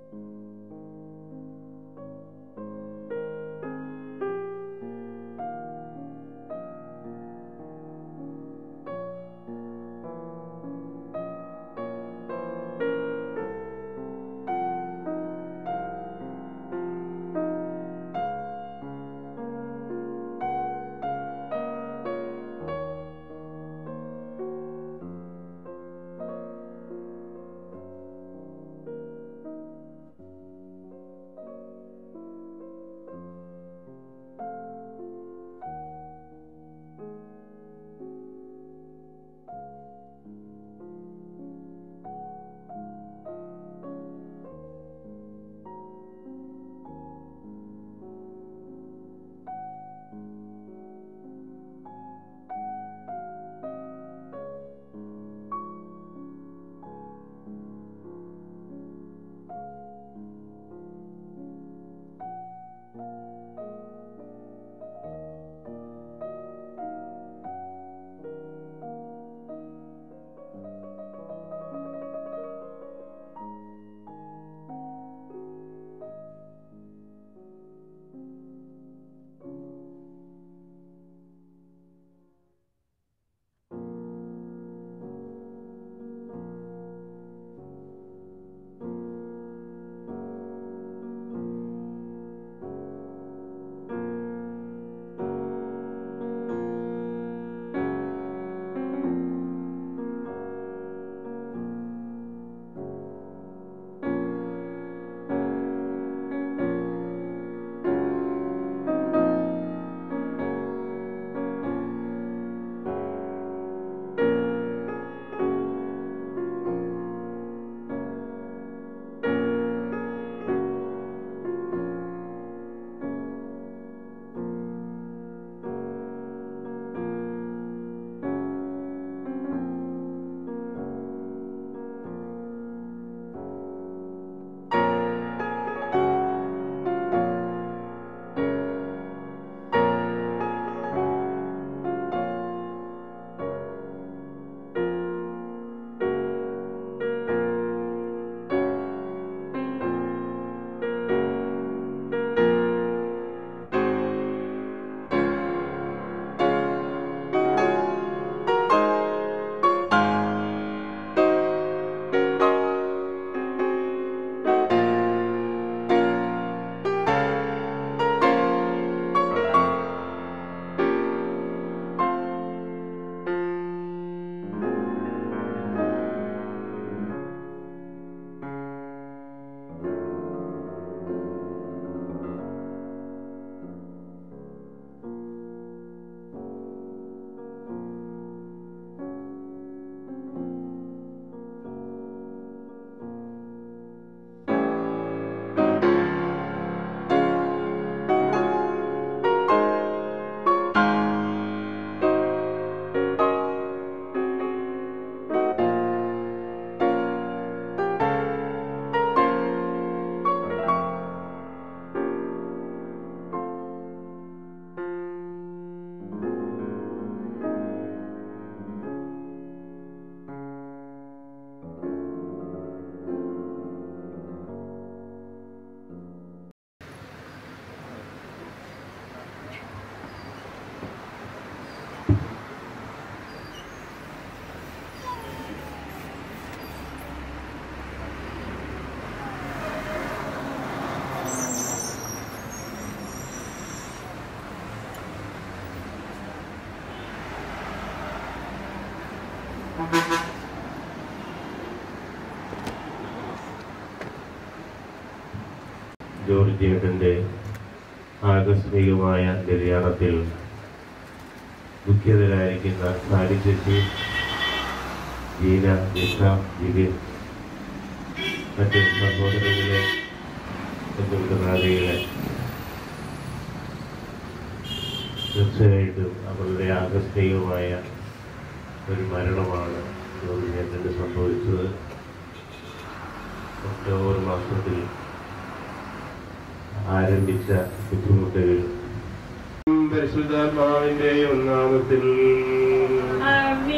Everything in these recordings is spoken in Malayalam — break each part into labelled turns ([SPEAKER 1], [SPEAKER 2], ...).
[SPEAKER 1] ജോർജ് ചേട്ടൻ്റെ ആകസ്മികമായ നിര്യാണത്തിൽ ദുഃഖിതരായിരിക്കുന്ന സാരിച്ചേച്ചി ജീന നിഷ ജിതിൻ മറ്റ് സഹോദരങ്ങളെ ബന്ധുമിത്രാദികളെ തീർച്ചയായിട്ടും അവരുടെ ആകസ്മികമായ ഒരു മരണമാണ് ജോർജ് ചേട്ടന് സംഭവിച്ചത് ഒക്ടോബർ മാസത്തിൽ ആരംഭിച്ച ബുദ്ധിമുട്ടുകൾ പരിശുദ്ധാത്മാവിന്റെ ഒന്നാമത്തിൽ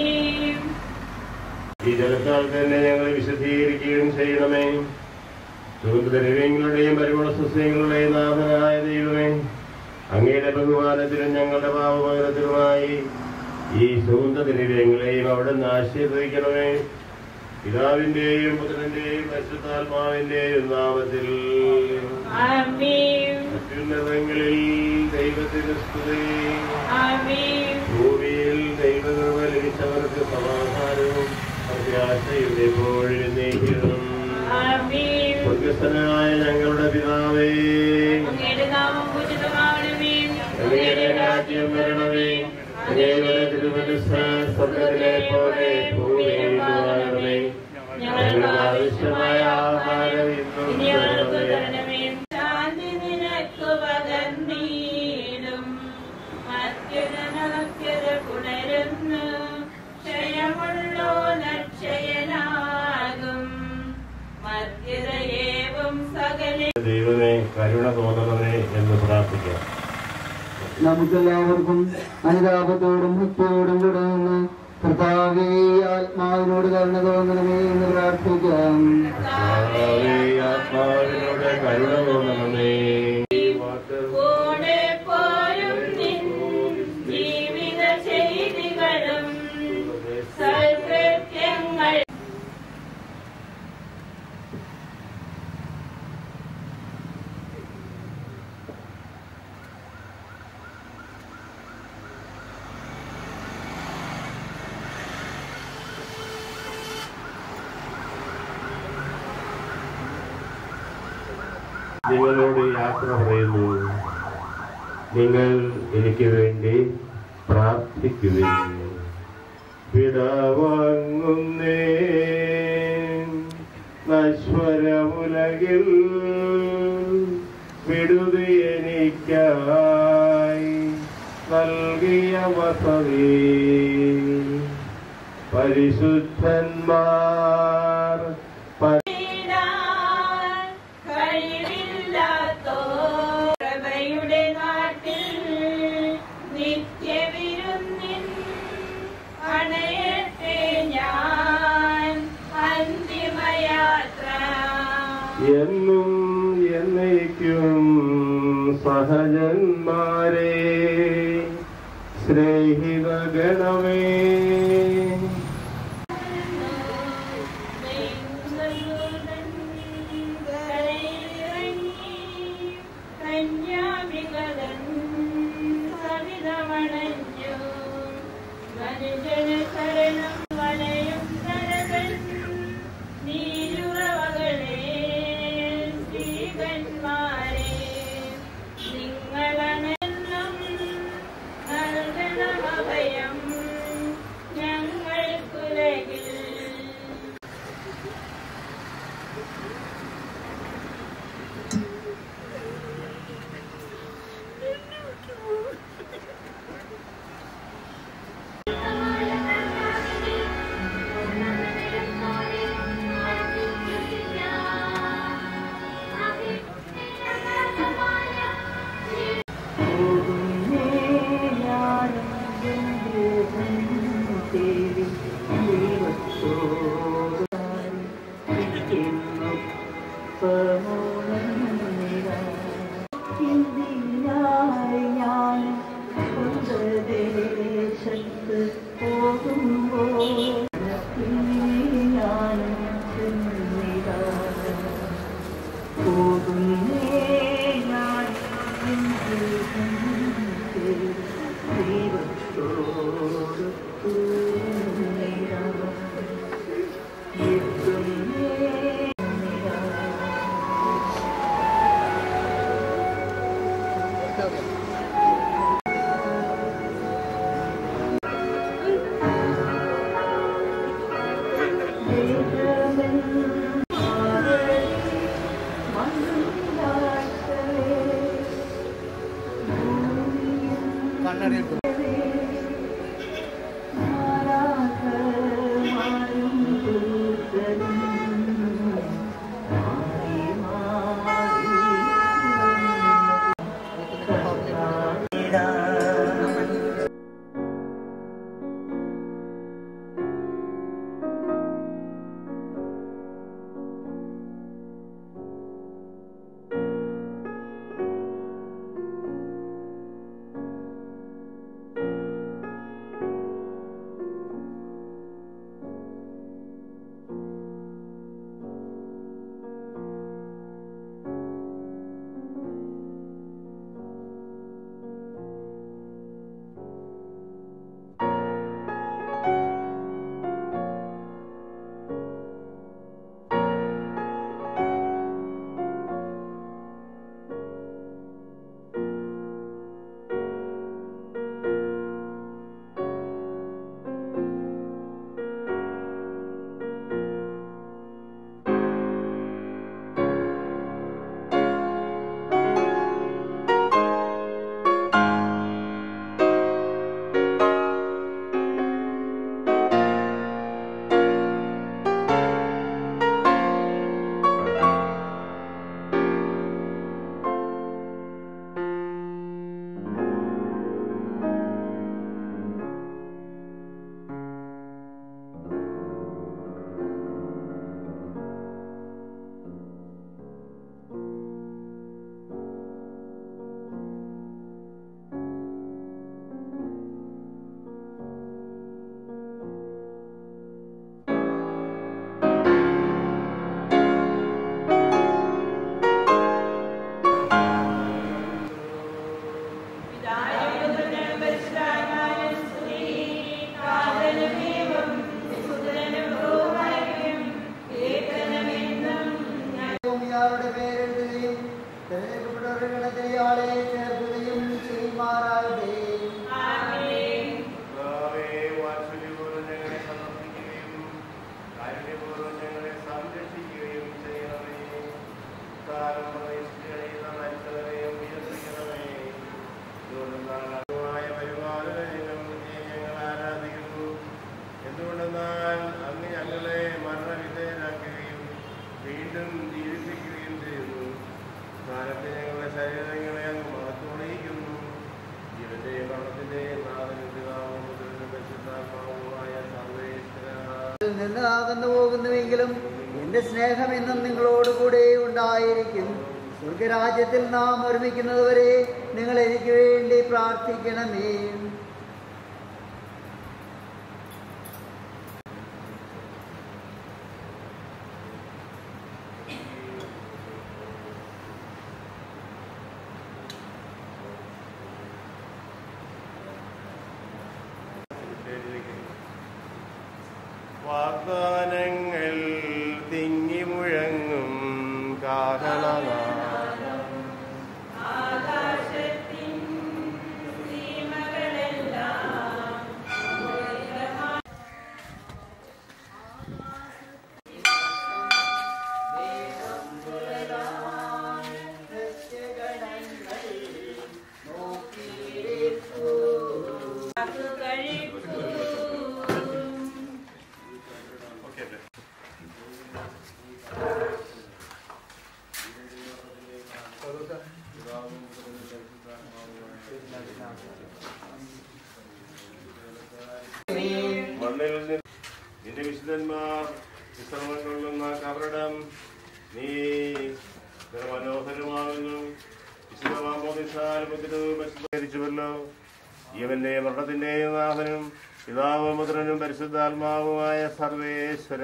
[SPEAKER 1] ഈ ജലത്താൽ തന്നെ ഞങ്ങളെ വിശദീകരിക്കുകയും ചെയ്യണമേ സുഗന്ധദ്രവ്യങ്ങളുടെയും പരിമള സസ്യങ്ങളുടെയും നാഥനായ ദൈവമേ അങ്ങയുടെ ബഹുമാനത്തിലും ഞങ്ങളുടെ പാപമകരത്തിലുമായി ഈ സുഗന്ധദ്രവ്യങ്ങളെയും അവിടെ നിന്ന് ആശീർവദിക്കണമേ പിതാവിന്റെയും പുത്രന്റെയും പരിശുദ്ധാത്മാവിന്റെയും നാമത്തിൽ
[SPEAKER 2] ആമേൻ
[SPEAKER 1] അത്യുന്നതങ്ങളിൽ ദൈവത്തിന് സ്തുതി
[SPEAKER 2] ആമേൻ
[SPEAKER 1] ഭൂമിയിൽ ദൈവകൃപ ലഭിച്ചവർക്ക് സമാധാനവും പ്രത്യാശയും എപ്പോഴും എന്നേക്കും
[SPEAKER 2] ആമേൻ
[SPEAKER 1] സ്വർഗസ്ഥനായ ഞങ്ങളുടെ പിതാവേ
[SPEAKER 2] അങ്ങയുടെ നാമം പൂജിതമാകണമേ
[SPEAKER 1] അങ്ങയുടെ രാജ്യം വരണമേ അങ്ങയുടെ തിരുമനസ് സ്വർഗത്തിലെ പോലെ ഭൂമിയിലും ആകണമേ ഞങ്ങൾക്ക് ആവശ്യമായ ആഹാരം ഇന്നും
[SPEAKER 2] ഇനി അവർക്ക്
[SPEAKER 1] തരണമേ
[SPEAKER 2] തരണമേ ശാന്തി നിനക്ക് പകർന്നീടും മധ്യത നമസ്യത പുണരുന്നു ക്ഷയമുള്ളോ ലക്ഷയനാകും മധ്യതയേവം സകല
[SPEAKER 1] ദൈവമേ കരുണ തോന്നണമേ എന്ന് പ്രാർത്ഥിക്കാം
[SPEAKER 3] നമുക്കെല്ലാവർക്കും അനുതാപത്തോടും ഭക്തിയോടും കൂടെ നിന്ന് കർത്താവേ ആത്മാവിനോട് കരുണ തോന്നണമേ എന്ന് പ്രാർത്ഥിക്കാം
[SPEAKER 1] കർത്താവേ, ആത്മാവിനോട് കരുണ തോന്നണമേ ഈ വാക്ക്
[SPEAKER 2] കൂടെ പോരും നിൻ ജീവിത ചെയ്തികളും സൽകൃത്യങ്ങൾ
[SPEAKER 1] നിങ്ങളോട് യാത്ര പറയുന്നു നിങ്ങൾ എനിക്ക് വേണ്ടി പ്രാർത്ഥിക്കുവിൻ പിതാവാങ്ങുന്നേ നശ്വരമുലകിൽ വിടുതി എനിക്കായി നൽകിയ വസതി പരിശുദ്ധന്മാർ പ-
[SPEAKER 2] ഇടാൻ കഴിവില്ലാത്തോ പ്രഭയുടെ നാട്ടിൽ നിത്യവിരുന്നിൻ അണയട്ടെ ഞാൻ അന്തിമയാത്ര
[SPEAKER 1] എന്നും എന്നേക്കും സഹജന്മാരെ സ്നേഹിതഗണമേ
[SPEAKER 2] കന്യാമികളൻ സവിതമണഞ്ഞു മനുജന ശരണം വലയും കരകൾ നീരുറവകളെ ശ്രീകന്മാരെ നിങ്ങളണെന്നും നൽകണം അഭയം ഞങ്ങൾക്കുലകിൽ
[SPEAKER 3] എല്ലാവരുടെ പേരെഴുതുകയും തിരഞ്ഞെടുക്കപ്പെട്ടവരുടെ ഗണത്തിൽ ഇയാളെ ചേർക്കുകയും ചെയ്യുമാറാകട്ടെ
[SPEAKER 2] ആമേൻ
[SPEAKER 1] കർത്താവേ, വാത്സല്യപൂർവ്വം ഞങ്ങളെ സമർപ്പിക്കുകയും കാരുണ്യപൂർവ്വം ഞങ്ങളെ സംരക്ഷിക്കുകയും ചെയ്യണമേ കാലം പ്രവേശിക്കുന്ന മരിച്ചവരെയും ഉയർത്തിക്കണമേ ദുർനാളമായ പരിപാലനം ഞങ്ങൾ ആരാധിക്കുന്നു എന്തുകൊണ്ടെന്നാൽ അങ്ങ് ഞങ്ങളെ മരണവിധേയരാക്കുകയും വീണ്ടും ജീവിപ്പിക്കുകയും ചെയ്യുന്നു കാലത്തെ ഞങ്ങളുടെ ശരീരങ്ങളെ അങ്ങ് മഹത്വണിയിക്കുന്നു ജീവന്റെയും മരണത്തിന്റെയും നാഥനും പിതാവും പുത്രനും പരിശുദ്ധാത്മാവുമായ സർവേശ്വര
[SPEAKER 3] നിന്ന് അകന്നു പോകുന്നുവെങ്കിലും എന്റെ സ്നേഹം എന്നും നിങ്ങളോട് കൂടെ ഉണ്ടായിരിക്കും സ്വർഗരാജ്യത്തിൽ നാം ഒരുമിക്കുന്നതുവരെ നിങ്ങൾ എനിക്ക് വേണ്ടി പ്രാർത്ഥിക്കണമേ
[SPEAKER 1] വാഗ്ദാനങ്ങൾ തിങ്ങി മുഴങ്ങും കാഹളനാദം
[SPEAKER 2] ആകാശത്തിൻ സീമകളെല്ലാം കഴിപ്പൂ
[SPEAKER 1] ഓക്കെ അല്ലേ മണ്ണിൽ നിന്ന് നിന്റെ വിശുദ്ധന്മാർ വിശ്രമം കൊള്ളുന്ന കവറിടം നീ ഇത്ര മനോഹരമാകുന്നു വിശുദ്ധമാമോദിച്ചാലുമല്ലോ ജീവന്റെ മരണത്തിന്റെയും നാഥനും പിതാവും പുത്രനും പരിശുദ്ധാത്മാവുമായ സർവേശ്വര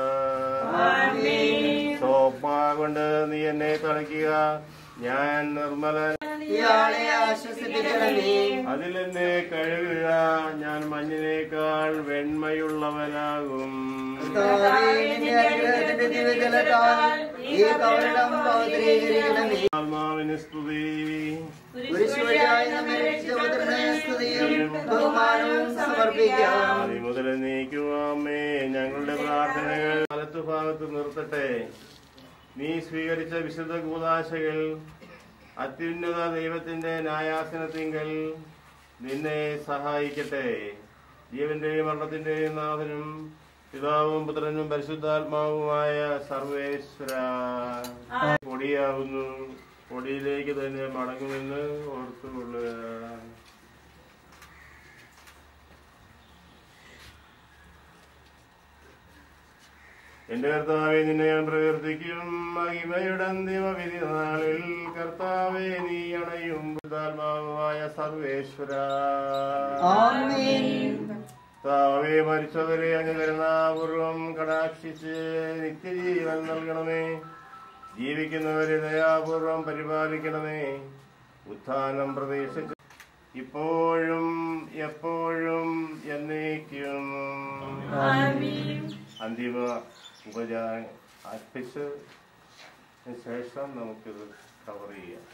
[SPEAKER 1] സോപ്പാ കൊണ്ട് നീ എന്നെ തളിക്കുക ഞാൻ നിർമ്മലൻ
[SPEAKER 3] ഇയാളെ ആശ്വസിപ്പിക്കണമേ
[SPEAKER 1] അതിൽ എന്നെ കഴുകുക ഞാൻ മഞ്ഞിനേക്കാൾ വെണ്മയുള്ളവനാകും
[SPEAKER 3] കർത്താവേ, നിന്റെ അനുഗ്രഹത്തിന്റെ ദിവ്യജലത്താൽ ഈ കവരണം പവിത്രീകരിക്കണമേ
[SPEAKER 1] ആത്മാവിന് സ്തുതി
[SPEAKER 3] കുരിശുവഴിയായി നമ്മെ രക്ഷിച്ച പുത്രനെ സ്തുതിയും ബഹുമാനവും സമർപ്പിക്കാം
[SPEAKER 1] ആദ്യം മുതൽ നീക്കുവാമേ ഞങ്ങളുടെ പ്രാർത്ഥനകൾ വലത്തു ഭാഗത്ത് നിർത്തട്ടെ നീ സ്വീകരിച്ച വിശുദ്ധ കൂതാശകൾ അത്യുന്നത ദൈവത്തിന്റെ ന്യായാസനത്തിങ്കൽ നിന്നെ സഹായിക്കട്ടെ ജീവന്റെയും മരണത്തിന്റെയും നാഥനും പിതാവും പുത്രനും പരിശുദ്ധാത്മാവുമായ സർവേശ്വര പൊടിയാവുന്നു പൊടിയിലേക്ക് തന്നെ മടങ്ങുമെന്ന് ഓർത്തുകൊള്ളുക എന്റെ കർത്താവെ നിന്നെ ഞാൻ പ്രകീർത്തിക്കും മഹിമയുടെ അന്തിമ വിധി നാളിൽ കർത്താവെ നീ അണയും ബുദ്ധാത്മാവുമായ സർവേശ്വര
[SPEAKER 3] ആമേൻ
[SPEAKER 1] കർത്താവെ മരിച്ചവരെ അങ്ങ് കരുണാപൂർവം കടാക്ഷിച്ച് നിത്യജീവൻ നൽകണമേ ജീവിക്കുന്നവരെ ദയാപൂർവം പരിപാലിക്കണമേ ഉത്ഥാനം പ്രതീക്ഷിച്ച് ഇപ്പോഴും എപ്പോഴും എന്നേക്കും
[SPEAKER 2] ആമീൻ
[SPEAKER 1] അന്തിമ ഉപചാരം അർപ്പിച്ച് ശേഷം നമുക്കിത് കവർ ചെയ്യാം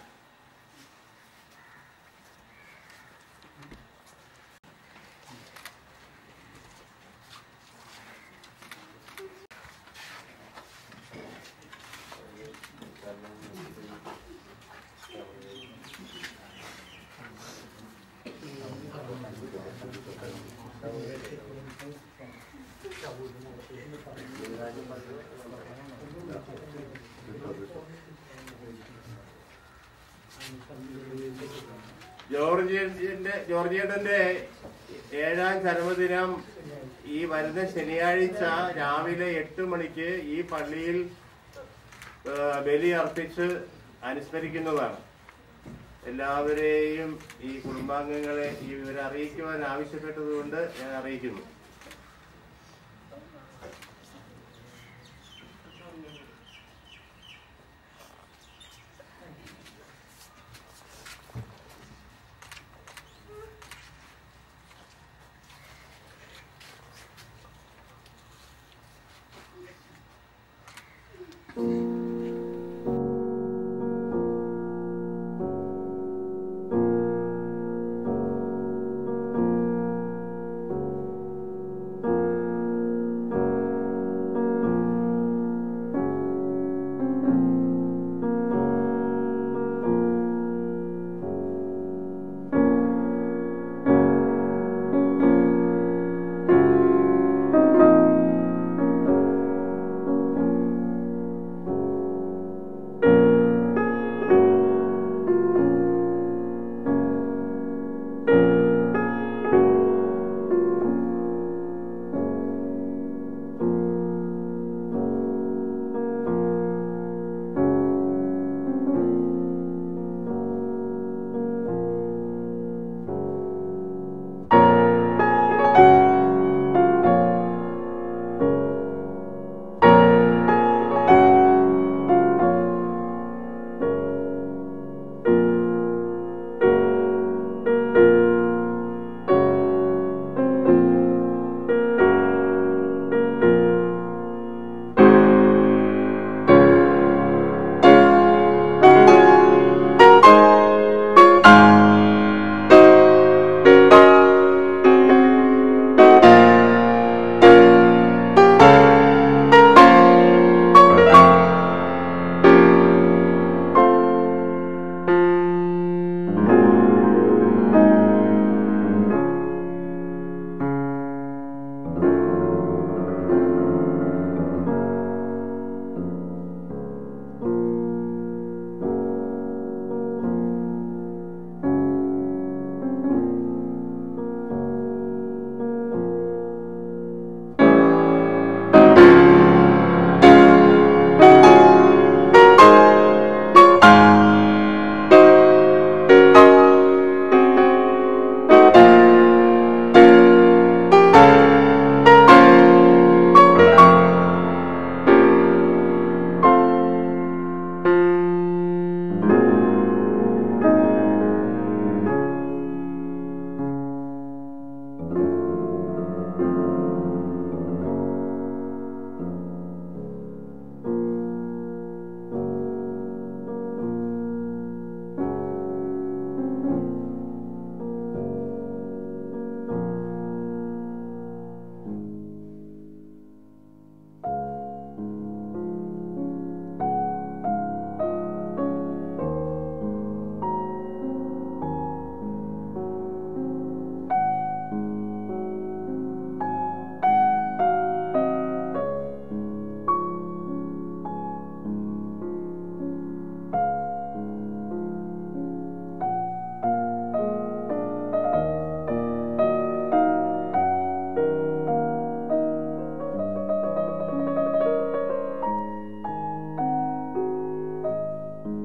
[SPEAKER 1] ജോർജിയന്റെ ജോർജിയേട്ടന്റെ ഏഴാം ചരമദിനം ഈ വരുന്ന ശനിയാഴ്ച രാവിലെ എട്ട് മണിക്ക് ഈ പള്ളിയിൽ ആ, ബലി അർപ്പിച്ച് അനുസ്മരിക്കുന്നതാണ് എല്ലാവരെയും ഈ കുടുംബാംഗങ്ങളെ ഈ വിവരം അറിയിക്കുവാൻ ആവശ്യപ്പെട്ടതുകൊണ്ട് ഞാൻ അറിയിക്കുന്നു